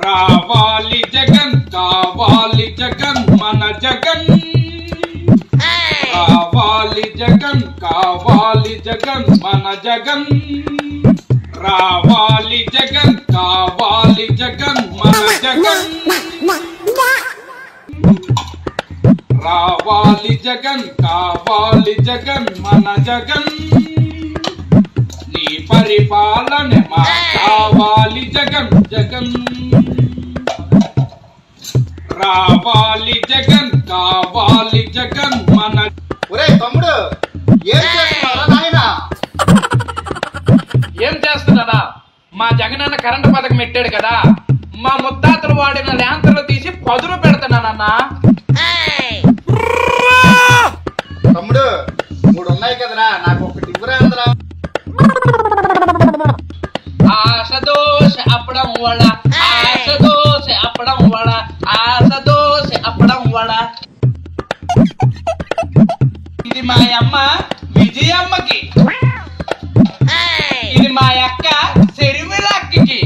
రావాలి జగన్ కావాలి జగన్ మన జగన్ రావాలి జగన్ కావాలి జగన్ మన జగన్ రావాలి జగన్ కావాలి జగన్ మన జగన్ రావాలి జగన్ కావాలి జగన్ మన జగన్ నీ పరిపాలన మా కావాలి జగన్ జగన్ రావాలి జగన్ కావాలి జగన్ మన ఒరే తమ్ముడు ఏం చేస్తున్నారా నాయనా ఏం చేస్తున్నారా మా జగనన్న కరెంటు పథకం పెట్టాడు కదా మా ముత్తాతలు వాడిన ల్యాంతర్లు తీసి పదులు పెడుతున్నానన్నా తమ్ముడు మూడు ఉన్నాయి కదరా నాకు ఒకటి ఇవ్వరా అందరా ఆశ దోశ అప్పడం వడ ఆశ దోశ అప్పడం వడ ఆశ దోశ అప్పడం వడ ఇది మా అమ్మ విజయమ్మకి ఇది మా అక్క శర్మిలక్కకి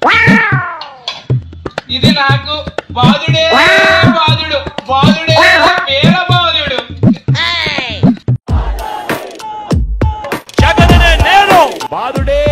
ఇది నాకు బాధుడే బాధుడు బాధుడే పేర బాధుడు జగననే నేను బాధుడే